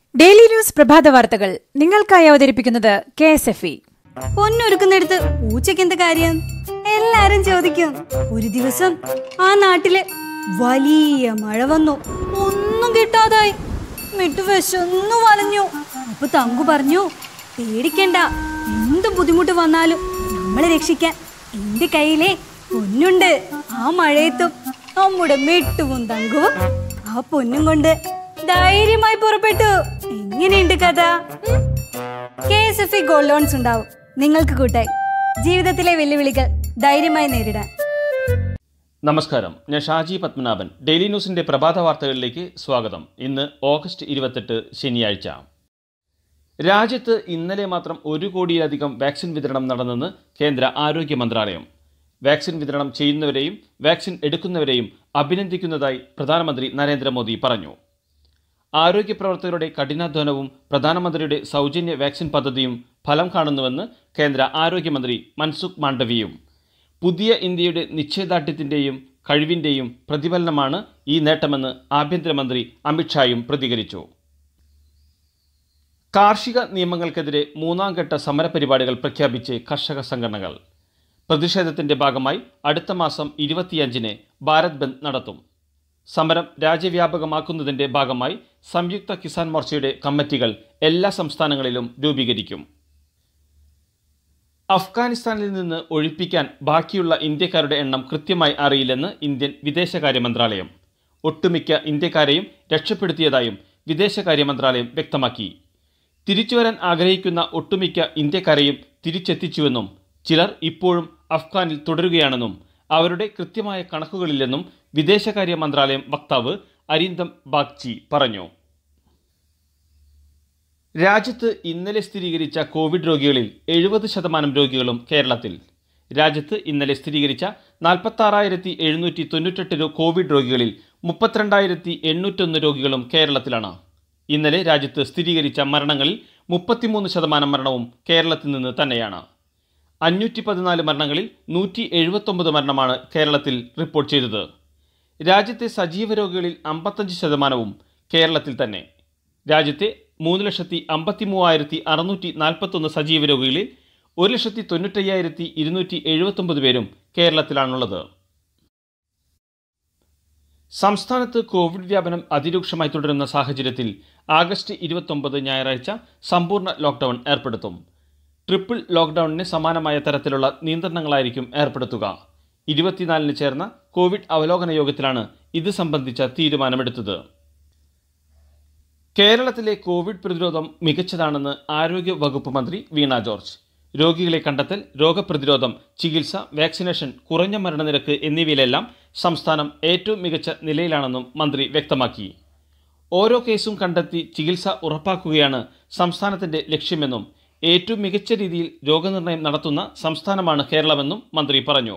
daily news പ്രഭാത വാർത്തകൾ നിങ്ങൾക്കായി അവതരിപ്പിക്കുന്നത് കെ എസ് എഫ് ഇ പൊന്നൊരുക്കുന്നിടത്ത് പൂച്ചയ്ക്ക് എന്ത് കാര്യം എല്ലാരും ചോദിക്കും ഒരു ദിവസം ആ നാട്ടില് വലിയ മഴ വന്നു ഒന്നും കിട്ടാതായി മിട്ടു വിശന്നു വലഞ്ഞു അപ്പൊ തങ്കു പറഞ്ഞു പേടിക്കണ്ട എന്ത് ബുദ്ധിമുട്ട് വന്നാലും നമ്മളെ രക്ഷിക്കാൻ എന്റെ കയ്യിലെ പൊന്നുണ്ട് ആ മഴയത്തും നമ്മുടെ മിട്ടുവും തങ്കുവും ആ പൊന്നും കൊണ്ട് ധൈര്യമായി പുറപ്പെട്ടു എങ്ങനെയുണ്ട് കഥ K S F E gold loans ഉണ്ടാവും നിങ്ങൾക്ക് കൂട്ടായി ജീവിതത്തിലെ വെല്ലുവിളികൾ ധൈര്യമായി നേരിടാൻ നമസ്കാരം ഞാൻ ഷാജി പത്മനാഭൻ ഡെയിലി ന്യൂസിന്റെ പ്രഭാത വാർത്തകളിലേക്ക് സ്വാഗതം ഇന്ന് ഓഗസ്റ്റ് ഇരുപത്തെട്ട് ശനിയാഴ്ച രാജ്യത്ത് ഇന്നലെ മാത്രം ഒരു കോടിയിലധികം വാക്സിൻ വിതരണം നടന്നെന്ന് കേന്ദ്ര ആരോഗ്യ മന്ത്രാലയം വാക്സിൻ വിതരണം ചെയ്യുന്നവരെയും വാക്സിൻ എടുക്കുന്നവരെയും അഭിനന്ദിക്കുന്നതായി പ്രധാനമന്ത്രി നരേന്ദ്രമോദി പറഞ്ഞു ആരോഗ്യ പ്രവർത്തകരുടെ കഠിനാധ്വാനവും പ്രധാനമന്ത്രിയുടെ സൗജന്യ വാക്സിൻ പദ്ധതിയും ഫലം കാണുന്നുവെന്ന് കേന്ദ്ര ആരോഗ്യമന്ത്രി മൻസുഖ് മാണ്ഡവിയും പുതിയ ഇന്ത്യയുടെ നിശ്ചയദാർഢ്യത്തിൻ്റെയും കഴിവിൻ്റെയും പ്രതിഫലനമാണ് ഈ നേട്ടമെന്ന് ആഭ്യന്തരമന്ത്രി അമിത്ഷായും പ്രതികരിച്ചു കാർഷിക നിയമങ്ങൾക്കെതിരെ മൂന്നാം ഘട്ട സമരപരിപാടികൾ പ്രഖ്യാപിച്ച് കർഷക സംഘടനകൾ പ്രതിഷേധത്തിന്റെ ഭാഗമായി അടുത്ത മാസം ഇരുപത്തിയഞ്ചിന് ഭാരത് ബന്ദ് നടത്തും സമരം രാജ്യവ്യാപകമാക്കുന്നതിന്റെ ഭാഗമായി സംയുക്ത കിസാൻ മോർച്ചയുടെ കമ്മിറ്റികൾ എല്ലാ സംസ്ഥാനങ്ങളിലും രൂപീകരിക്കും അഫ്ഗാനിസ്ഥാനിൽ നിന്ന് ഒഴിപ്പിക്കാൻ ബാക്കിയുള്ള ഇന്ത്യക്കാരുടെ എണ്ണം കൃത്യമായി അറിയില്ലെന്ന് ഇന്ത്യൻ വിദേശകാര്യ മന്ത്രാലയം ഒട്ടുമിക്ക ഇന്ത്യക്കാരെയും രക്ഷപ്പെടുത്തിയതായും വിദേശകാര്യ മന്ത്രാലയം വ്യക്തമാക്കി തിരിച്ചുവരാൻ ആഗ്രഹിക്കുന്ന ഒട്ടുമിക്ക ഇന്ത്യക്കാരെയും തിരിച്ചെത്തിച്ചുവെന്നും ചിലർ ഇപ്പോഴും അഫ്ഗാനിൽ തുടരുകയാണെന്നും അവരുടെ കൃത്യമായ കണക്കുകളില്ലെന്നും വിദേശകാര്യ മന്ത്രാലയം വക്താവ് അരിന്ദം ബാഗ്ചി പറഞ്ഞു രാജ്യത്ത് ഇന്നലെ സ്ഥിരീകരിച്ച കോവിഡ് രോഗികളിൽ എഴുപത് ശതമാനം രോഗികളും കേരളത്തിൽ രാജ്യത്ത് ഇന്നലെ സ്ഥിരീകരിച്ച നാൽപ്പത്താറായിരത്തി എഴുന്നൂറ്റി തൊണ്ണൂറ്റെട്ട് കോവിഡ് രോഗികളിൽ മുപ്പത്തിരണ്ടായിരത്തി എണ്ണൂറ്റൊന്ന് രോഗികളും കേരളത്തിലാണ് ഇന്നലെ രാജ്യത്ത് സ്ഥിരീകരിച്ച മരണങ്ങളിൽ മുപ്പത്തിമൂന്ന് ശതമാനം മരണവും കേരളത്തിൽ നിന്ന് തന്നെയാണ് അഞ്ഞൂറ്റി പതിനാല് മരണങ്ങളിൽ നൂറ്റി എഴുപത്തൊമ്പത് മരണമാണ് കേരളത്തിൽ റിപ്പോർട്ട് ചെയ്തത് രാജ്യത്തെ സജീവ രോഗികളിൽ അമ്പത്തഞ്ച് ശതമാനവും കേരളത്തിൽ തന്നെ രാജ്യത്തെ മൂന്ന് ലക്ഷത്തി അമ്പത്തി മൂവായിരത്തി അറുന്നൂറ്റി നാൽപ്പത്തൊന്ന് സജീവ രോഗികളിൽ ഒരു ലക്ഷത്തി തൊണ്ണൂറ്റയ്യായിരത്തി ഇരുന്നൂറ്റി എഴുപത്തൊമ്പത് പേരും കേരളത്തിലാണുള്ളത് സംസ്ഥാനത്ത് കോവിഡ് വ്യാപനം അതിരൂക്ഷമായി തുടരുന്ന സാഹചര്യത്തിൽ ആഗസ്റ്റ് ഇരുപത്തൊമ്പത് ഞായറാഴ്ച സമ്പൂർണ്ണ ലോക്ക്ഡൌൺ ഏർപ്പെടുത്തും ട്രിപ്പിൾ ലോക്ക്ഡൌണിന് സമാനമായ തരത്തിലുള്ള നിയന്ത്രണങ്ങളായിരിക്കും ഏർപ്പെടുത്തുക ഇരുപത്തിനാലിന് ചേർന്ന കോവിഡ് അവലോകന യോഗത്തിലാണ് ഇത് സംബന്ധിച്ച തീരുമാനമെടുത്തത് കേരളത്തിലെ കോവിഡ് പ്രതിരോധം മികച്ചതാണെന്ന് ആരോഗ്യ വകുപ്പ് മന്ത്രി വീണ ജോർജ് രോഗികളെ കണ്ടെത്തൽ രോഗപ്രതിരോധം ചികിത്സ വാക്സിനേഷൻ കുറഞ്ഞ മരണനിരക്ക് എന്നിവയിലെല്ലാം സംസ്ഥാനം ഏറ്റവും മികച്ച നിലയിലാണെന്നും മന്ത്രി വ്യക്തമാക്കി ഓരോ കേസും കണ്ടെത്തി ചികിത്സ ഉറപ്പാക്കുകയാണ് സംസ്ഥാനത്തിന്റെ ലക്ഷ്യമെന്നും ഏറ്റവും മികച്ച രീതിയിൽ രോഗനിർണയം നടത്തുന്ന സംസ്ഥാനമാണ് കേരളമെന്നും മന്ത്രി പറഞ്ഞു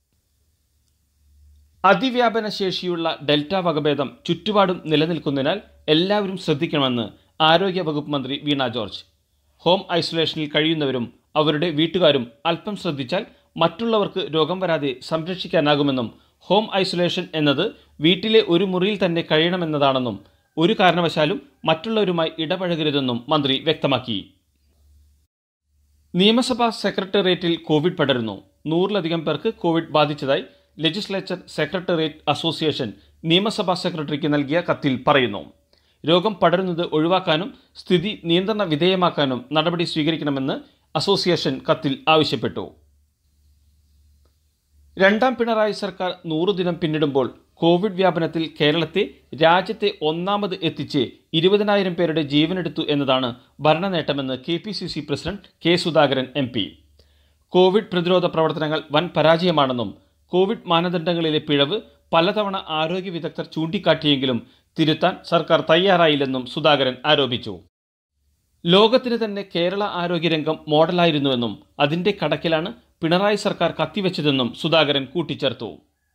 അതിവ്യാപന ശേഷിയുള്ള ഡെൽറ്റ വകഭേദം ചുറ്റുപാടും നിലനിൽക്കുന്നതിനാൽ എല്ലാവരും ശ്രദ്ധിക്കണമെന്ന് ആരോഗ്യ വകുപ്പ് മന്ത്രി വീണ ജോർജ് ഹോം ഐസൊലേഷനിൽ കഴിയുന്നവരും അവരുടെ വീട്ടുകാരും അല്പം ശ്രദ്ധിച്ചാൽ മറ്റുള്ളവർക്ക് രോഗം വരാതെ സംരക്ഷിക്കാനാകുമെന്നും ഹോം ഐസൊലേഷൻ എന്നത് വീട്ടിലെ ഒരു മുറിയിൽ തന്നെ കഴിയണമെന്നതാണെന്നും ഒരു കാരണവശാലും മറ്റുള്ളവരുമായി ഇടപഴകരുതെന്നും മന്ത്രി വ്യക്തമാക്കി നിയമസഭാ സെക്രട്ടേറിയറ്റിൽ കോവിഡ് പടരുന്നു നൂറിലധികം പേർക്ക് കോവിഡ് ബാധിച്ചതായി ലെജിസ്ലേച്ചർ സെക്രട്ടേറിയറ്റ് അസോസിയേഷൻ നിയമസഭാ സെക്രട്ടറിക്ക് നൽകിയ കത്തിൽ പറയുന്നു രോഗം പടരുന്നത് ഒഴിവാക്കാനും സ്ഥിതി നിയന്ത്രണ വിധേയമാക്കാനും നടപടി സ്വീകരിക്കണമെന്ന് അസോസിയേഷൻ കത്തിൽ ആവശ്യപ്പെട്ടു രണ്ടാം പിണറായി സർക്കാർ നൂറു ദിനം പിന്നിടുമ്പോൾ കോവിഡ് വ്യാപനത്തിൽ കേരളത്തെ രാജ്യത്തെ ഒന്നാമത് എത്തിച്ച് ഇരുപതിനായിരം പേരുടെ ജീവനെടുത്തു എന്നതാണ് ഭരണനേട്ടമെന്ന് K P C C president K Sudhakaran M P Covid പ്രതിരോധ പ്രവർത്തനങ്ങൾ വൻ പരാജയമാണെന്നും കോവിഡ് മാനദണ്ഡങ്ങളിലെ പിഴവ് പലതവണ ആരോഗ്യ വിദഗ്ധർ ചൂണ്ടിക്കാട്ടിയെങ്കിലും തിരുത്താൻ സർക്കാർ തയ്യാറായില്ലെന്നും സുധാകരൻ ആരോപിച്ചു ലോകത്തിന് തന്നെ കേരള ആരോഗ്യരംഗം മോഡലായിരുന്നുവെന്നും അതിന്റെ കടക്കിലാണ് പിണറായി സർക്കാർ കത്തിവെച്ചതെന്നും സുധാകരൻ കൂട്ടിച്ചേർത്തു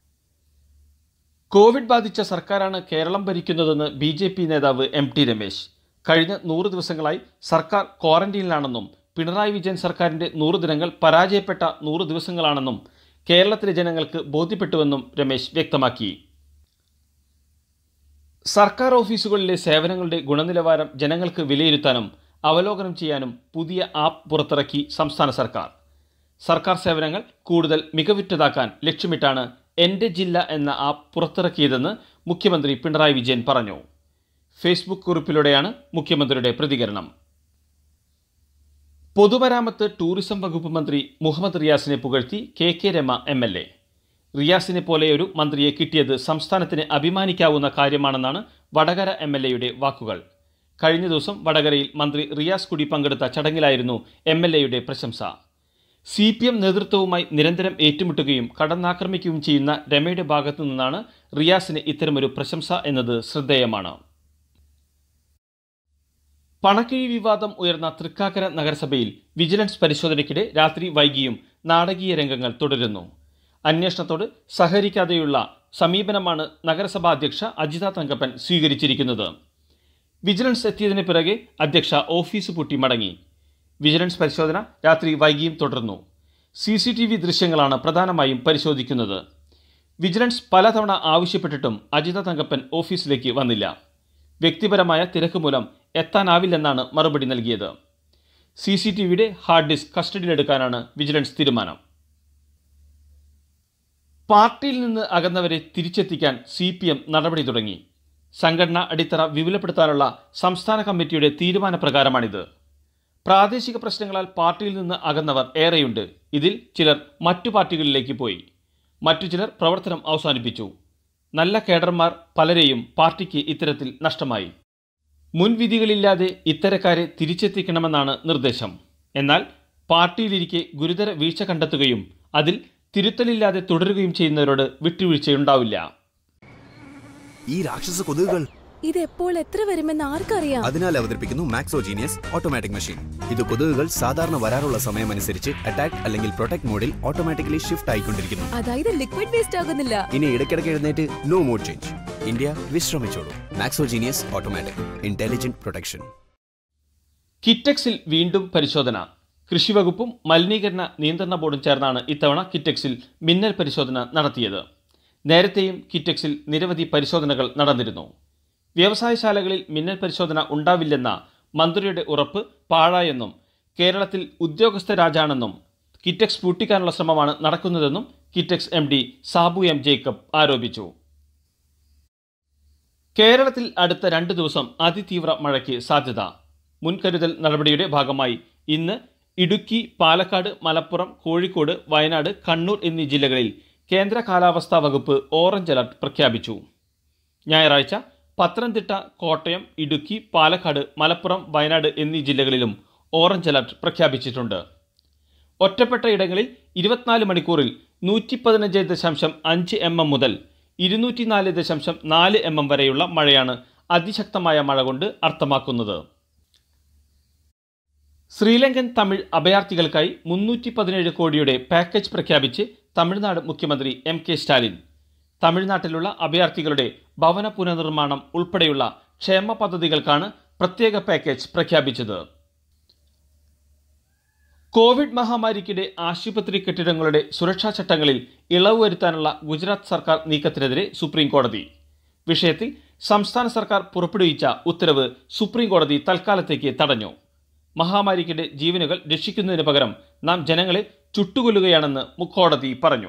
കോവിഡ് ബാധിച്ച സർക്കാരാണ് കേരളം ഭരിക്കുന്നതെന്ന് ബി ജെ പി നേതാവ് എം ടി രമേശ് കഴിഞ്ഞ നൂറ് ദിവസങ്ങളായി സർക്കാർ ക്വാറന്റീനിലാണെന്നും പിണറായി വിജയൻ സർക്കാരിന്റെ നൂറ് ദിനങ്ങൾ പരാജയപ്പെട്ട നൂറ് ദിവസങ്ങളാണെന്നും കേരളത്തിലെ ജനങ്ങൾക്ക് ബോധ്യപ്പെട്ടുവെന്നും രമേശ് വ്യക്തമാക്കി സർക്കാർ ഓഫീസുകളിലെ സേവനങ്ങളുടെ ഗുണനിലവാരം ജനങ്ങൾക്ക് വിലയിരുത്താനും അവലോകനം ചെയ്യാനും പുതിയ ആപ്പ് പുറത്തിറക്കി സംസ്ഥാന സർക്കാർ സർക്കാർ സേവനങ്ങൾ കൂടുതൽ മികവുറ്റതാക്കാൻ ലക്ഷ്യമിട്ടാണ് എൻ്റെ ജില്ല എന്ന ആപ്പ് പുറത്തിറക്കിയതെന്ന് മുഖ്യമന്ത്രി പിണറായി വിജയൻ പറഞ്ഞു ഫേസ്ബുക്ക് കുറിപ്പിലൂടെയാണ് മുഖ്യമന്ത്രിയുടെ പ്രതികരണം പൊതുമരാമത്ത് ടൂറിസം വകുപ്പ് മന്ത്രി മുഹമ്മദ് റിയാസിനെ പുകഴ്ത്തി K K Rema M L A റിയാസിനെ പോലെയൊരു മന്ത്രിയെ കിട്ടിയത് സംസ്ഥാനത്തിന് അഭിമാനിക്കാവുന്ന കാര്യമാണെന്നാണ് വടകര എം എൽ എയുടെ വാക്കുകൾ കഴിഞ്ഞ ദിവസം വടകരയിൽ മന്ത്രി റിയാസ് കുടി പങ്കെടുത്ത ചടങ്ങിലായിരുന്നു എം എൽ എയുടെ പ്രശംസ സി പി എം നേതൃത്വവുമായി നിരന്തരം ഏറ്റുമുട്ടുകയും കടന്നാക്രമിക്കുകയും ചെയ്യുന്ന രമയുടെ ഭാഗത്തു നിന്നാണ് റിയാസിന് ഇത്തരമൊരു പ്രശംസ എന്നത് ശ്രദ്ധേയമാണ് പണക്കിഴി വിവാദം ഉയർന്ന തൃക്കാക്കര നഗരസഭയിൽ വിജിലൻസ് പരിശോധനയ്ക്കിടെ രാത്രി വൈകിയും നാടകീയ രംഗങ്ങൾ തുടരുന്നു അന്വേഷണത്തോട് സഹകരിക്കാതെയുള്ള സമീപനമാണ് നഗരസഭാ അധ്യക്ഷ അജിത തങ്കപ്പൻ സ്വീകരിച്ചിരിക്കുന്നത് വിജിലൻസ് എത്തിയതിന് പിറകെ അധ്യക്ഷ ഓഫീസ് പൂട്ടി മടങ്ങി വിജിലൻസ് പരിശോധന രാത്രി വൈകിയും തുടർന്നു സി സി ടി വി ദൃശ്യങ്ങളാണ് പ്രധാനമായും പരിശോധിക്കുന്നത് വിജിലൻസ് പലതവണ ആവശ്യപ്പെട്ടിട്ടും അജിത തങ്കപ്പൻ ഓഫീസിലേക്ക് വന്നില്ല വ്യക്തിപരമായ തിരക്ക് മൂലം എത്താനാവില്ലെന്നാണ് മറുപടി നൽകിയത് സി സി ടി വിയുടെ ഹാർഡ് ഡിസ്ക് കസ്റ്റഡിയിലെടുക്കാനാണ് വിജിലൻസ് തീരുമാനം പാർട്ടിയിൽ നിന്ന് അകന്നവരെ തിരിച്ചെത്തിക്കാൻ സി പി എം നടപടി തുടങ്ങി സംഘടന അടിത്തറ വിപുലപ്പെടുത്താനുള്ള സംസ്ഥാന കമ്മിറ്റിയുടെ തീരുമാനപ്രകാരമാണിത് പ്രാദേശിക പ്രശ്നങ്ങളാൽ പാർട്ടിയിൽ നിന്ന് അകന്നവർ ഏറെയുണ്ട് ഇതിൽ ചിലർ മറ്റു പാർട്ടികളിലേക്ക് പോയി മറ്റു ചിലർ പ്രവർത്തനം അവസാനിപ്പിച്ചു നല്ല കേഡർമാർ പലരെയും പാർട്ടിക്ക് ഇത്തരത്തിൽ നഷ്ടമായി മുൻവിധികളില്ലാതെ ഇത്തരക്കാരെ തിരിച്ചെത്തിക്കണമെന്നാണ് നിർദ്ദേശം എന്നാൽ പാർട്ടിയിലിരിക്കെ ഗുരുതര വീഴ്ച കണ്ടെത്തുകയും അതിൽ തിരുത്തലില്ലാതെ തുടരുകയും ചെയ്യുന്നവരോട് വിട്ടുവീഴ്ചയുണ്ടാവില്ല ഈ രാക്ഷസ കൊതുകുകൾ ഇത് എപ്പോൾ എത്ര വരുമെന്ന് ആർക്കറിയാം അതിനാൽ അവതരിപ്പിക്കുന്നു മാക്സോജീനിയസ് ഓട്ടോമാറ്റിക് മെഷീൻ ഇത് കൊതുകുകൾ സാധാരണ വരാറുള്ള സമയമനുസരിച്ച് അറ്റാക്ക് അല്ലെങ്കിൽ പ്രൊട്ടക്ട് മോഡിൽ ഓട്ടോമാറ്റിക്കലി ഷിഫ്റ്റ് ആയിക്കൊണ്ടിരിക്കുന്നു അതായത് ലിക്വിഡ് വേസ്റ്റ് ആകുന്നില്ല ഇനി ഇടയ്ക്കിടയ്ക്ക് എഴുന്നേറ്റ് നോ മോഡ് ചേഞ്ച് ഇന്ത്യ വിശ്രമിച്ചോളൂ മാക്സോജീനിയസ് ഓട്ടോമാറ്റിക് ഇന്റലിജന്റ് പ്രൊട്ടക്ഷൻ കിറ്റക്സിൽ വീണ്ടും പരിശോധന കൃഷിവകുപ്പും മലിനീകരണ നിയന്ത്രണ ബോർഡും ചേർന്നാണ് ഇത്തവണ കിറ്റക്സിൽ മിന്നൽ പരിശോധന നടത്തിയത് നേരത്തെയും കിറ്റക്സിൽ നിരവധി പരിശോധനകൾ നടന്നിരുന്നു വ്യവസായശാലകളിൽ മിന്നൽ പരിശോധന ഉണ്ടാവില്ലെന്ന മന്ത്രിയുടെ ഉറപ്പ് പാഴായെന്നും കേരളത്തിൽ ഉദ്യോഗസ്ഥ രാജാണെന്നും കിറ്റക്സ് പൂട്ടിക്കാനുള്ള ശ്രമമാണ് നടക്കുന്നതെന്നും Kitex M D Sabu M Jacob ആരോപിച്ചു കേരളത്തിൽ അടുത്ത രണ്ട് ദിവസം അതിതീവ്ര മഴയ്ക്ക് സാധ്യത മുൻകരുതൽ നടപടിയുടെ ഭാഗമായി ഇന്ന് ഇടുക്കി പാലക്കാട് മലപ്പുറം കോഴിക്കോട് വയനാട് കണ്ണൂർ എന്നീ ജില്ലകളിൽ കേന്ദ്ര കാലാവസ്ഥാ വകുപ്പ് ഓറഞ്ച് അലർട്ട് പ്രഖ്യാപിച്ചു ഞായറാഴ്ച പത്തനംതിട്ട കോട്ടയം ഇടുക്കി പാലക്കാട് മലപ്പുറം വയനാട് എന്നീ ജില്ലകളിലും ഓറഞ്ച് അലർട്ട് പ്രഖ്യാപിച്ചിട്ടുണ്ട് ഒറ്റപ്പെട്ട ഇടങ്ങളിൽ ഇരുപത്തിനാല് മണിക്കൂറിൽ നൂറ്റി പതിനഞ്ച് ദശാംശം അഞ്ച് എം എം മുതൽ ഇരുന്നൂറ്റിനാല് ദശാംശം നാല് എം എം വരെയുള്ള മഴയാണ് അതിശക്തമായ മഴ കൊണ്ട് അർത്ഥമാക്കുന്നത് ശ്രീലങ്കൻ തമിഴ് അഭയാർത്ഥികൾക്കായി മുന്നൂറ്റി പതിനേഴ് കോടിയുടെ പാക്കേജ് പ്രഖ്യാപിച്ച് തമിഴ്നാട് മുഖ്യമന്ത്രി എം കെ സ്റ്റാലിൻ തമിഴ്നാട്ടിലുള്ള അഭയാർത്ഥികളുടെ ഭവന പുനർനിർമ്മാണം ഉൾപ്പെടെയുള്ള ക്ഷേമ പദ്ധതികൾക്കാണ് പ്രത്യേക പാക്കേജ് പ്രഖ്യാപിച്ചത് കോവിഡ് മഹാമാരിക്കിടെ ആശുപത്രി കെട്ടിടങ്ങളുടെ സുരക്ഷാ ചട്ടങ്ങളിൽ ഇളവ് വരുത്താനുള്ള ഗുജറാത്ത് സർക്കാർ നീക്കത്തിനെതിരെ സുപ്രീം കോടതി വിഷയത്തിൽ സംസ്ഥാന സർക്കാർ പുറപ്പെടുവിച്ച ഉത്തരവ് സുപ്രീം കോടതി തൽക്കാലത്തേക്ക് തടഞ്ഞു മഹാമാരിക്കിടെ ജീവനുകൾ രക്ഷിക്കുന്നതിന് പകരം നാം ജനങ്ങളെ ചുട്ടുകൊല്ലുകയാണെന്ന് മുക്കോടതി പറഞ്ഞു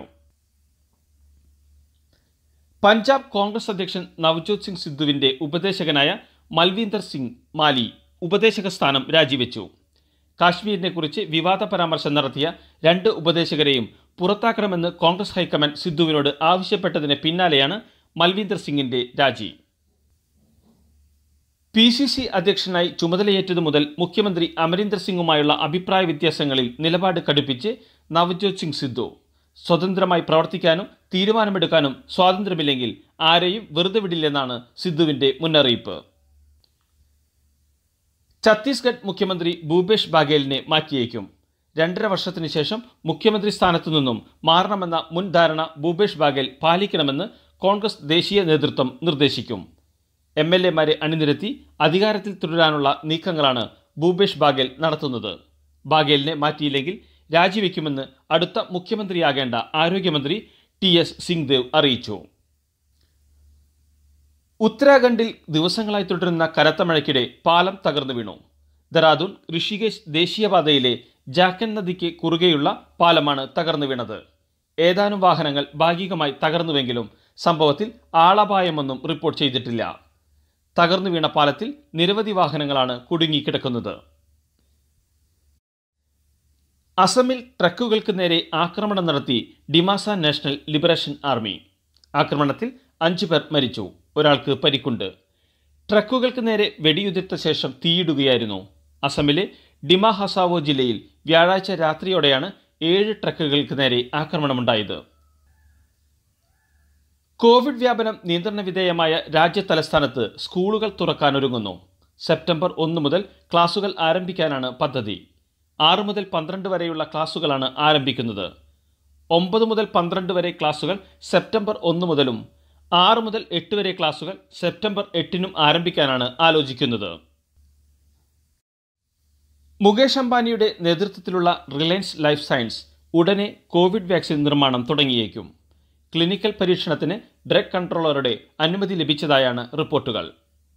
പഞ്ചാബ് കോൺഗ്രസ് അധ്യക്ഷൻ നവ്ജോത് സിംഗ് സിദ്ധുവിന്റെ ഉപദേശകനായ മൽവീന്ദർ സിംഗ് മാലി ഉപദേശക സ്ഥാനം രാജിവെച്ചു കാശ്മീരിനെ കുറിച്ച് വിവാദ പരാമർശം നടത്തിയ രണ്ട് ഉപദേശകരെയും പുറത്താക്കണമെന്ന് കോൺഗ്രസ് ഹൈക്കമാൻഡ് സിദ്ധുവിനോട് ആവശ്യപ്പെട്ടതിന് പിന്നാലെയാണ് മൽവീന്ദർ സിംഗിന്റെ രാജി പി സി സി അധ്യക്ഷനായി ചുമതലയേറ്റതു മുതൽ മുഖ്യമന്ത്രി അമരീന്ദർ സിംഗുമായുള്ള അഭിപ്രായ വ്യത്യാസങ്ങളിൽ നിലപാട് കടുപ്പിച്ച് നവജോത് സിംഗ് സിദ്ധു സ്വതന്ത്രമായി പ്രവർത്തിക്കാനും തീരുമാനമെടുക്കാനും സ്വാതന്ത്ര്യമില്ലെങ്കിൽ ആരെയും വെറുതെ വിടില്ലെന്നാണ് സിദ്ധുവിന്റെ മുന്നറിയിപ്പ് ഛത്തീസ്ഗഡ് മുഖ്യമന്ത്രി ഭൂപേഷ് ബാഗേലിനെ മാറ്റിയേക്കും രണ്ടര വർഷത്തിനു ശേഷം മുഖ്യമന്ത്രി സ്ഥാനത്തു നിന്നും മാറണമെന്ന മുൻ ധാരണ ഭൂപേഷ് ബാഗേൽ പാലിക്കണമെന്ന് കോൺഗ്രസ് ദേശീയ നേതൃത്വം നിർദ്ദേശിക്കും എം എൽ എമാരെ അണിനിരത്തി അധികാരത്തിൽ തുടരാനുള്ള നീക്കങ്ങളാണ് ഭൂപേഷ് ബാഗേൽ നടത്തുന്നത് ബാഗേലിനെ മാറ്റിയില്ലെങ്കിൽ രാജിവെക്കുമെന്ന് അടുത്ത മുഖ്യമന്ത്രിയാകേണ്ട ആരോഗ്യമന്ത്രി ടി എസ് സിംഗ്ദേവ് അറിയിച്ചു ഉത്തരാഖണ്ഡിൽ ദിവസങ്ങളായി തുടരുന്ന കനത്ത മഴയ്ക്കിടെ പാലം തകർന്നു വീണു ദറാദൂൺ ഋഷികേശ് ദേശീയപാതയിലെ ജാക്കൻ നദിക്ക് കുറുകെയുള്ള പാലമാണ് തകർന്നു വീണത് ഏതാനും വാഹനങ്ങൾ ഭാഗികമായി തകർന്നുവെങ്കിലും സംഭവത്തിൽ ആളപായമൊന്നും റിപ്പോർട്ട് ചെയ്തിട്ടില്ല തകർന്നു വീണ പാലത്തിൽ നിരവധി വാഹനങ്ങളാണ് കുടുങ്ങിക്കിടക്കുന്നത് അസമിൽ ട്രക്കുകൾക്ക് നേരെ ആക്രമണം നടത്തി ഡിമാസ നാഷണൽ ലിബറേഷൻ ആർമി ആക്രമണത്തിൽ അഞ്ചു പേർ മരിച്ചു ഒരാൾക്ക് പരിക്കുണ്ട് ട്രക്കുകൾക്ക് നേരെ വെടിയുതിർത്ത ശേഷം തീയിടുകയായിരുന്നു അസമിലെ ഡിമ ഹസാവോ ജില്ലയിൽ വ്യാഴാഴ്ച രാത്രിയോടെയാണ് ഏഴ് ട്രക്കുകൾക്ക് നേരെ ആക്രമണമുണ്ടായത് കോവിഡ് വ്യാപനം നിയന്ത്രണ വിധേയമായ രാജ്യ തലസ്ഥാനത്ത് സ്കൂളുകൾ തുറക്കാനൊരുങ്ങുന്നു സെപ്റ്റംബർ ഒന്ന് മുതൽ ക്ലാസുകൾ ആരംഭിക്കാനാണ് പദ്ധതി ആറ് മുതൽ പന്ത്രണ്ട് വരെയുള്ള ക്ലാസുകളാണ് ആരംഭിക്കുന്നത് ഒമ്പത് മുതൽ പന്ത്രണ്ട് വരെ ക്ലാസുകൾ സെപ്റ്റംബർ ഒന്ന് മുതലും ആറ് മുതൽ എട്ട് വരെ ക്ലാസുകൾ സെപ്റ്റംബർ എട്ടിനും ആരംഭിക്കാനാണ് ആലോചിക്കുന്നത് മുകേഷ് അംബാനിയുടെ നേതൃത്വത്തിലുള്ള റിലയൻസ് ലൈഫ് സയൻസ് ഉടനെ കോവിഡ് വാക്സിൻ നിർമ്മാണം തുടങ്ങിയേക്കും ക്ലിനിക്കൽ പരീക്ഷണത്തിന് ഡ്രഗ് കൺട്രോളറുടെ അനുമതി ലഭിച്ചതായാണ് റിപ്പോർട്ടുകൾ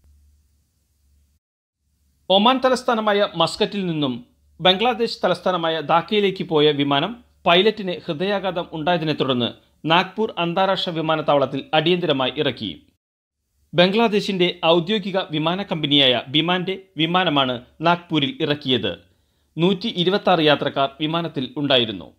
ഒമാൻ തലസ്ഥാനമായ മസ്കറ്റിൽ നിന്നും ബംഗ്ലാദേശ് തലസ്ഥാനമായ ധാക്കയിലേക്ക് പോയ വിമാനം പൈലറ്റിന് ഹൃദയാഘാതം ഉണ്ടായതിനെ തുടർന്ന് നാഗ്പൂർ അന്താരാഷ്ട്ര വിമാനത്താവളത്തിൽ അടിയന്തരമായി ഇറക്കി ബംഗ്ലാദേശിന്റെ ഔദ്യോഗിക വിമാന കമ്പനിയായ ബിമാന്റെ വിമാനമാണ് നാഗ്പൂരിൽ ഇറക്കിയത് നൂറ്റി ഇരുപത്തി യാത്രക്കാർ വിമാനത്തിൽ ഉണ്ടായിരുന്നു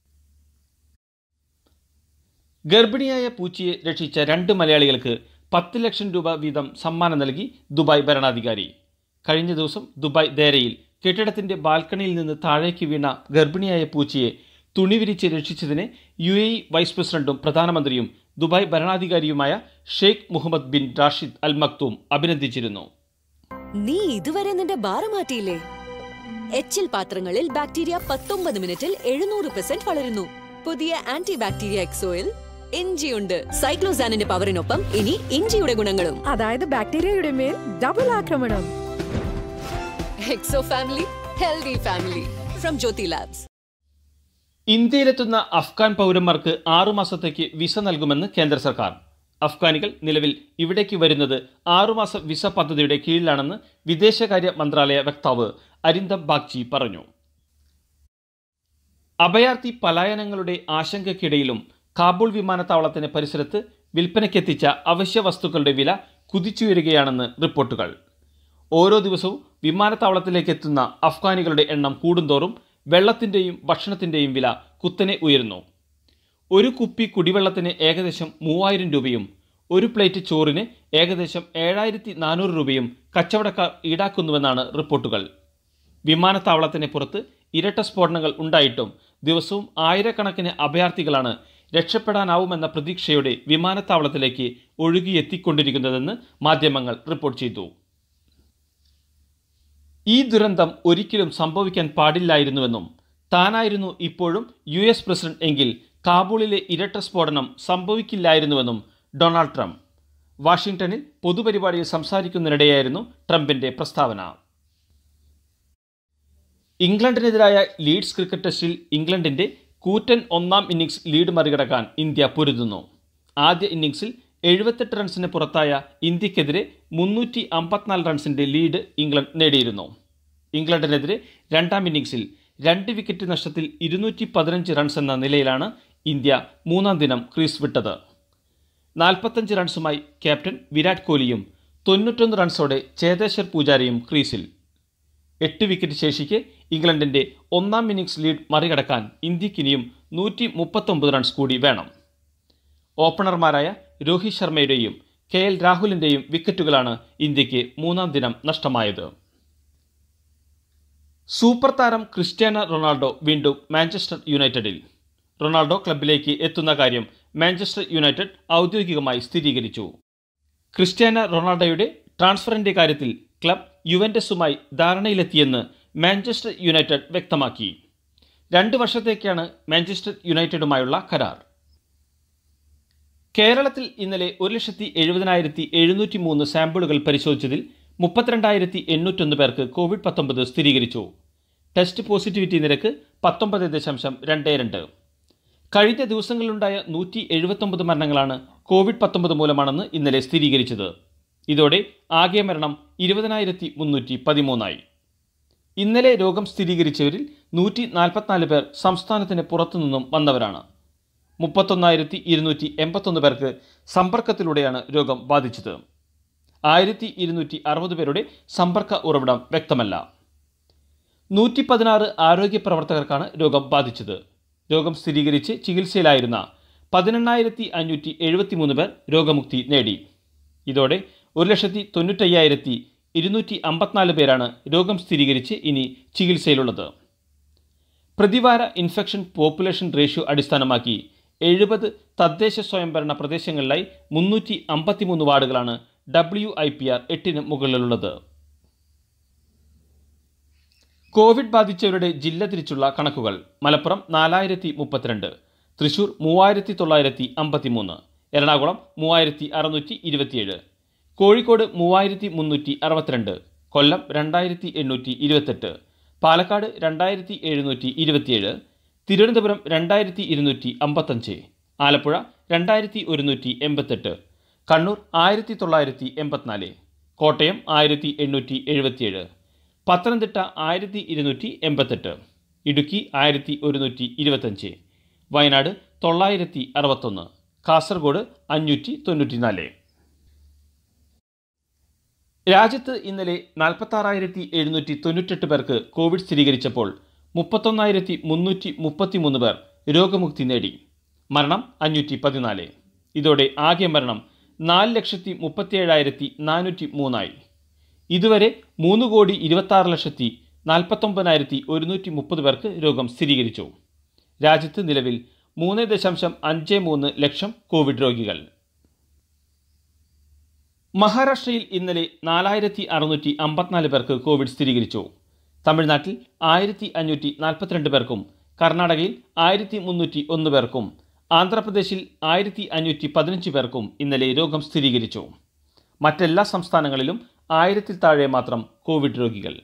ഗർഭിണിയായ പൂച്ചയെ രക്ഷിച്ച രണ്ട് മലയാളികൾക്ക് പത്ത് ലക്ഷം രൂപ വീതം സമ്മാനം നൽകി ദുബായ് ഭരണാധികാരി കഴിഞ്ഞ ദിവസം ദുബായ് ദേരയിൽ കെട്ടിടത്തിന്റെ ബാൽക്കണിയിൽ നിന്ന് താഴേക്ക് വീണ ഗർഭിണിയായ പൂച്ചയെ തുണി വിരിച്ച് രക്ഷിച്ചതിന് യു എ ഇ വൈസ് പ്രസിഡന്റും പ്രധാനമന്ത്രിയും ദുബായ് ഭരണാധികാരിയുമായ Sheikh Mohammed bin Rashid Al Maktoum അഭിനന്ദിച്ചിരുന്നു നീ ഇതുവരെ നിന്റെ ബാറ് മാറ്റിയില്ലേ എച്ചിൽ പാത്രങ്ങളിൽ ബാക്ടീരിയ പത്തൊമ്പത് മിനിറ്റിൽ എഴുന്നൂറ് പെർസെന്റ് വളരുന്നു പുതിയ ആന്റി ബാക്ടീരിയ എക്സോയിൽ ഇഞ്ചിയുണ്ട് സൈക്ലോസാനിന്റെ പവറിനൊപ്പം ഇനി ഇഞ്ചിയുടെ ഗുണങ്ങളും അതായത് ബാക്ടീരിയയുടെ മേൽ ഡബിൾ ആക്രമണം Exo family healthy family from Jyothy Labs ഇന്ത്യയിലെത്തുന്ന അഫ്ഗാൻ പൗരന്മാർക്ക് ആറുമാസത്തേക്ക് വിസ നൽകുമെന്ന് കേന്ദ്ര സർക്കാർ അഫ്ഗാനികൾ നിലവിൽ ഇവിടേക്ക് വരുന്നത് ആറുമാസ വിസ പദ്ധതിയുടെ കീഴിലാണെന്ന് വിദേശകാര്യ മന്ത്രാലയ വക്താവ് അരിന്ദം ബാഗ്ചി പറഞ്ഞു അഭയാർത്ഥി പലായനങ്ങളുടെ ആശങ്കയ്ക്കിടയിലും കാബൂൾ വിമാനത്താവളത്തിന് പരിസരത്ത് വിൽപ്പനയ്ക്കെത്തിച്ച അവശ്യ വസ്തുക്കളുടെ വില കുതിച്ചുയരുകയാണെന്ന് റിപ്പോർട്ടുകൾ ഓരോ ദിവസവും വിമാനത്താവളത്തിലേക്ക് എത്തുന്ന അഫ്ഗാനികളുടെ എണ്ണം കൂടുന്തോറും വെള്ളത്തിൻ്റെയും ഭക്ഷണത്തിൻ്റെയും വില കുത്തനെ ഉയരുന്നു ഒരു കുപ്പി കുടിവെള്ളത്തിന് ഏകദേശം മൂവായിരം രൂപയും ഒരു പ്ലേറ്റ് ചോറിന് ഏകദേശം ഏഴായിരത്തി നാനൂറ് രൂപയും കച്ചവടക്കാർ ഈടാക്കുന്നുവെന്നാണ് റിപ്പോർട്ടുകൾ വിമാനത്താവളത്തിന് പുറത്ത് ഇരട്ട സ്ഫോടനങ്ങൾ ഉണ്ടായിട്ടും ദിവസവും ആയിരക്കണക്കിന് അഭയാർത്ഥികളാണ് രക്ഷപ്പെടാനാവുമെന്ന പ്രതീക്ഷയോടെ വിമാനത്താവളത്തിലേക്ക് ഒഴുകിയെത്തിക്കൊണ്ടിരിക്കുന്നതെന്ന് മാധ്യമങ്ങൾ റിപ്പോർട്ട് ചെയ്തു ഈ ദുരന്തം ഒരിക്കലും സംഭവിക്കാൻ പാടില്ലായിരുന്നുവെന്നും താനായിരുന്നു ഇപ്പോഴും യു എസ് പ്രസിഡന്റ് എങ്കിൽ കാബൂളിലെ ഇരട്ട സ്ഫോടനം സംഭവിക്കില്ലായിരുന്നുവെന്നും ഡൊണാൾഡ് ട്രംപ് വാഷിംഗ്ടണിൽ പൊതുപരിപാടിയിൽ സംസാരിക്കുന്നതിനിടെയായിരുന്നു ട്രംപിന്റെ പ്രസ്താവന ഇംഗ്ലണ്ടിനെതിരായ ലീഡ്സ് ക്രിക്കറ്റ് ടെസ്റ്റിൽ ഇംഗ്ലണ്ടിന്റെ കൂറ്റൻ ഒന്നാം ഇന്നിംഗ്സ് ലീഡ് മറികടക്കാൻ ഇന്ത്യ പൊരുതുന്നു ആദ്യ ഇന്നിംഗ്സിൽ എഴുപത്തെട്ട് റൺസിന് പുറത്തായ ഇന്ത്യക്കെതിരെ മുന്നൂറ്റി അമ്പത്തിനാല് റൺസിന്റെ ലീഡ് ഇംഗ്ലണ്ട് നേടിയിരുന്നു ഇംഗ്ലണ്ടിനെതിരെ രണ്ടാം ഇന്നിംഗ്സിൽ രണ്ട് വിക്കറ്റ് നഷ്ടത്തിൽ ഇരുന്നൂറ്റി പതിനഞ്ച് റൺസ് എന്ന നിലയിലാണ് ഇന്ത്യ മൂന്നാം ദിനം ക്രീസ് വിട്ടത് നാൽപ്പത്തഞ്ച് റൺസുമായി ക്യാപ്റ്റൻ വിരാട് കോഹ്ലിയും തൊണ്ണൂറ്റൊന്ന് റൺസോടെ ചേതേശ്വർ പൂജാരയും ക്രീസിൽ എട്ട് വിക്കറ്റ് ശേഷിക്ക് ഇംഗ്ലണ്ടിന്റെ ഒന്നാം ഇന്നിംഗ്സ് ലീഡ് മറികടക്കാൻ ഇന്ത്യക്കിനിയും നൂറ്റി മുപ്പത്തൊമ്പത് റൺസ് കൂടി വേണം ഓപ്പണർമാരായ രോഹിത് ശർമ്മയുടെയും കെ എൽ രാഹുലിന്റെയും വിക്കറ്റുകളാണ് ഇന്ത്യക്ക് മൂന്നാം ദിനം നഷ്ടമായത് സൂപ്പർ താരം ക്രിസ്ത്യാനോ റൊണാൾഡോ വീണ്ടും മാഞ്ചസ്റ്റർ യുണൈറ്റഡിൽ റൊണാൾഡോ ക്ലബിലേക്ക് എത്തുന്ന കാര്യം മാഞ്ചസ്റ്റർ യുണൈറ്റഡ് ഔദ്യോഗികമായി സ്ഥിരീകരിച്ചു ക്രിസ്ത്യാനോ റൊണാൾഡോയുടെ ട്രാൻസ്ഫറിന്റെ കാര്യത്തിൽ ക്ലബ് യുവന്റസുമായി ധാരണയിലെത്തിയെന്ന് മാഞ്ചസ്റ്റർ യുണൈറ്റഡ് വ്യക്തമാക്കി രണ്ട് വർഷത്തേക്കാണ് മാഞ്ചസ്റ്റർ യുണൈറ്റഡുമായുള്ള കരാർ കേരളത്തിൽ ഇന്നലെ ഒരു ലക്ഷത്തി എഴുപതിനായിരത്തി എഴുന്നൂറ്റി മൂന്ന് സാമ്പിളുകൾ പരിശോധിച്ചതിൽ മുപ്പത്തിരണ്ടായിരത്തി എണ്ണൂറ്റൊന്ന് പേർക്ക് കോവിഡ് പത്തൊമ്പത് സ്ഥിരീകരിച്ചു ടെസ്റ്റ് പോസിറ്റിവിറ്റി നിരക്ക് പത്തൊമ്പത് ദശാംശം രണ്ട് രണ്ട് കഴിഞ്ഞ ദിവസങ്ങളിലുണ്ടായ നൂറ്റി എഴുപത്തൊമ്പത് മരണങ്ങളാണ് കോവിഡ് പത്തൊമ്പത് മൂലമാണെന്ന് ഇന്നലെ സ്ഥിരീകരിച്ചത് ഇതോടെ ആകെ മരണം ഇരുപതിനായിരത്തി മുന്നൂറ്റി പതിമൂന്നായി ഇന്നലെ രോഗം സ്ഥിരീകരിച്ചവരിൽ നൂറ്റി നാൽപ്പത്തിനാല് പേർ സംസ്ഥാനത്തിന് പുറത്തുനിന്നും വന്നവരാണ് മുപ്പത്തൊന്നായിരത്തി ഇരുന്നൂറ്റി എൺപത്തൊന്ന് പേർക്ക് സമ്പർക്കത്തിലൂടെയാണ് രോഗം ബാധിച്ചത് ആയിരത്തി ഇരുന്നൂറ്റി അറുപത് പേരുടെ സമ്പർക്ക ഉറവിടം വ്യക്തമല്ല നൂറ്റി പതിനാറ് ആരോഗ്യ പ്രവർത്തകർക്കാണ് രോഗം ബാധിച്ചത് രോഗം സ്ഥിരീകരിച്ച് ചികിത്സയിലായിരുന്ന പതിനെണ്ണായിരത്തി അഞ്ഞൂറ്റി എഴുപത്തിമൂന്ന് പേർ രോഗമുക്തി നേടി ഇതോടെ ഒരു ലക്ഷത്തി തൊണ്ണൂറ്റയ്യായിരത്തി ഇരുന്നൂറ്റി അമ്പത്തിനാല് പേരാണ് രോഗം സ്ഥിരീകരിച്ച് ഇനി ചികിത്സയിലുള്ളത് പ്രതിവാര ഇൻഫെക്ഷൻ പോപ്പുലേഷൻ റേഷ്യോ അടിസ്ഥാനമാക്കി എഴുപത് തദ്ദേശ സ്വയംഭരണ പ്രദേശങ്ങളിലായി മുന്നൂറ്റി അമ്പത്തിമൂന്ന് വാർഡുകളാണ് ഡബ്ല്യു ഐ പി ആർ എട്ടിന് മുകളിലുള്ളത് കോവിഡ് ബാധിച്ചവരുടെ ജില്ല തിരിച്ചുള്ള കണക്കുകൾ മലപ്പുറം നാലായിരത്തി മുപ്പത്തിരണ്ട് തൃശൂർ മൂവായിരത്തി തൊള്ളായിരത്തി അമ്പത്തിമൂന്ന് എറണാകുളം മൂവായിരത്തി അറുന്നൂറ്റി ഇരുപത്തിയേഴ് കോഴിക്കോട് മൂവായിരത്തി മുന്നൂറ്റി അറുപത്തിരണ്ട് കൊല്ലം രണ്ടായിരത്തി എണ്ണൂറ്റി ഇരുപത്തെട്ട് പാലക്കാട് രണ്ടായിരത്തി എഴുന്നൂറ്റി ഇരുപത്തിയേഴ് തിരുവനന്തപുരം രണ്ടായിരത്തി ഇരുന്നൂറ്റി അമ്പത്തഞ്ച് ആലപ്പുഴ രണ്ടായിരത്തി ഒരുന്നൂറ്റി എൺപത്തെട്ട് കണ്ണൂർ ആയിരത്തി തൊള്ളായിരത്തി എൺപത്തിനാല് കോട്ടയം ആയിരത്തി എണ്ണൂറ്റി എഴുപത്തിയേഴ് പത്തനംതിട്ട ആയിരത്തി ഇരുന്നൂറ്റി എൺപത്തെട്ട് ഇടുക്കി ആയിരത്തി ഒരുന്നൂറ്റി ഇരുപത്തഞ്ച് വയനാട് തൊള്ളായിരത്തി അറുപത്തൊന്ന് കാസർഗോഡ് അഞ്ഞൂറ്റി തൊണ്ണൂറ്റിനാല് രാജ്യത്ത് ഇന്നലെ നാൽപ്പത്താറായിരത്തി എഴുന്നൂറ്റി തൊണ്ണൂറ്റെട്ട് പേർക്ക് കോവിഡ് സ്ഥിരീകരിച്ചപ്പോൾ മുപ്പത്തൊന്നായിരത്തി മുന്നൂറ്റി മുപ്പത്തിമൂന്ന് പേർ രോഗമുക്തി നേടി മരണം അഞ്ഞൂറ്റി പതിനാല് ഇതോടെ ആകെ മരണം നാല് ലക്ഷത്തി മുപ്പത്തിയേഴായിരത്തി നാനൂറ്റി മൂന്നായി ഇതുവരെ മൂന്ന് കോടി ഇരുപത്താറ് ലക്ഷത്തി നാൽപ്പത്തൊമ്പതിനായിരത്തി ഒരുന്നൂറ്റി മുപ്പത് പേർക്ക് രോഗം സ്ഥിരീകരിച്ചു രാജ്യത്ത് നിലവിൽ മൂന്ന് ദശാംശം അഞ്ച് മൂന്ന് ലക്ഷം കോവിഡ് രോഗികൾ മഹാരാഷ്ട്രയിൽ ഇന്നലെ നാലായിരത്തി അറുന്നൂറ്റി അമ്പത്തിനാല് പേർക്ക് കോവിഡ് സ്ഥിരീകരിച്ചു തമിഴ്നാട്ടിൽ ആയിരത്തി അഞ്ഞൂറ്റി നാൽപ്പത്തിരണ്ട് പേർക്കും കർണാടകയിൽ ആയിരത്തി മുന്നൂറ്റി ഒന്ന് പേർക്കും ആന്ധ്രാപ്രദേശിൽ ആയിരത്തി അഞ്ഞൂറ്റി പതിനഞ്ച് പേർക്കും ഇന്നലെ രോഗം സ്ഥിരീകരിച്ചു മറ്റെല്ലാ സംസ്ഥാനങ്ങളിലും ആയിരത്തിൽ താഴെ മാത്രം കോവിഡ് രോഗികൾ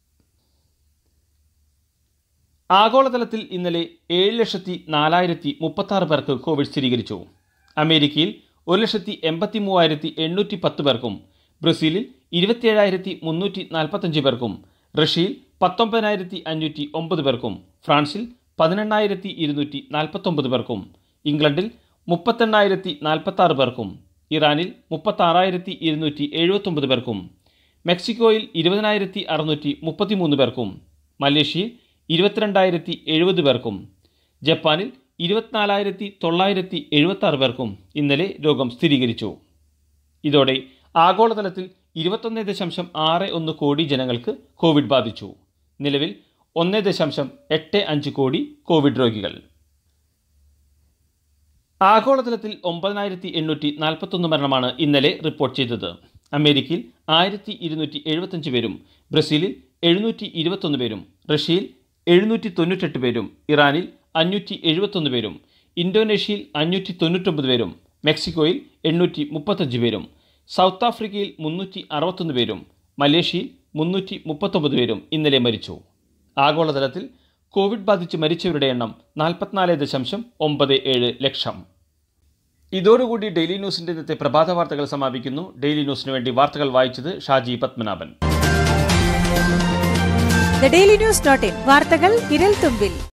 ആഗോളതലത്തിൽ ഇന്നലെ ഏഴ് ലക്ഷത്തി നാലായിരത്തി മുപ്പത്തി പേർക്ക് കോവിഡ് സ്ഥിരീകരിച്ചു അമേരിക്കയിൽ ഒരു ലക്ഷത്തി എൺപത്തി മൂവായിരത്തി എണ്ണൂറ്റി പത്ത് പേർക്കും ബ്രസീലിൽ ഇരുപത്തിയേഴായിരത്തി മുന്നൂറ്റി നാൽപ്പത്തഞ്ച് പേർക്കും റഷ്യയിൽ പത്തൊമ്പതിനായിരത്തി അഞ്ഞൂറ്റി ഒമ്പത് പേർക്കും ഫ്രാൻസിൽ പതിനെണ്ണായിരത്തി ഇരുന്നൂറ്റി നാൽപ്പത്തൊമ്പത് പേർക്കും ഇംഗ്ലണ്ടിൽ മുപ്പത്തെണ്ണായിരത്തി നാൽപ്പത്താറ് പേർക്കും ഇറാനിൽ മുപ്പത്താറായിരത്തി ഇരുന്നൂറ്റി എഴുപത്തൊമ്പത് പേർക്കും മെക്സിക്കോയിൽ ഇരുപതിനായിരത്തി അറുന്നൂറ്റി മുപ്പത്തിമൂന്ന് പേർക്കും മലേഷ്യയിൽ ഇരുപത്തിരണ്ടായിരത്തി എഴുപത് പേർക്കും ജപ്പാനിൽ ഇരുപത്തിനാലായിരത്തി തൊള്ളായിരത്തി എഴുപത്തി പേർക്കും ഇന്നലെ രോഗം സ്ഥിരീകരിച്ചു ഇതോടെ ആഗോളതലത്തിൽ ഇരുപത്തൊന്ന് ദശാംശം ആറ് ഒന്ന് കോടി ജനങ്ങൾക്ക് കോവിഡ് ബാധിച്ചു നിലവിൽ ഒന്ന് ദശാംശം എട്ട് അഞ്ച് കോടി കോവിഡ് രോഗികൾ ആഗോളതലത്തിൽ ഒമ്പതിനായിരത്തി എണ്ണൂറ്റി നാൽപ്പത്തൊന്ന് മരണമാണ് ഇന്നലെ റിപ്പോർട്ട് ചെയ്തത് അമേരിക്കയിൽ ആയിരത്തി ഇരുന്നൂറ്റി എഴുപത്തഞ്ച് പേരും ബ്രസീലിൽ എഴുന്നൂറ്റി ഇരുപത്തൊന്ന് പേരും റഷ്യയിൽ എഴുന്നൂറ്റി തൊണ്ണൂറ്റെട്ട് പേരും ഇറാനിൽ അഞ്ഞൂറ്റി എഴുപത്തൊന്ന് പേരും ഇന്തോനേഷ്യയിൽ അഞ്ഞൂറ്റി തൊണ്ണൂറ്റൊമ്പത് പേരും മെക്സിക്കോയിൽ എണ്ണൂറ്റി മുപ്പത്തഞ്ച് പേരും സൗത്ത് ആഫ്രിക്കയിൽ മുന്നൂറ്റി അറുപത്തൊന്ന് പേരും മലേഷ്യയിൽ മുന്നൂറ്റി മുപ്പത്തൊമ്പത് പേരും ഇന്നലെ മരിച്ചു ആഗോളതലത്തിൽ കോവിഡ് ബാധിച്ച് മരിച്ചവരുടെ എണ്ണം നാൽപ്പത്തിനാല് ദശാംശം ഒമ്പത് ഏഴ് ലക്ഷം ഇതോടുകൂടി ഡെയിലി ന്യൂസിന്റെ ഇന്നത്തെ പ്രഭാത വാർത്തകൾ സമാപിക്കുന്നു ഡെയിലി ന്യൂസിന് വേണ്ടി വാർത്തകൾ വായിച്ചത് Shaji Padmanabhan the daily news dot in വാർത്തകൾ വിരൽ തുമ്പിൽ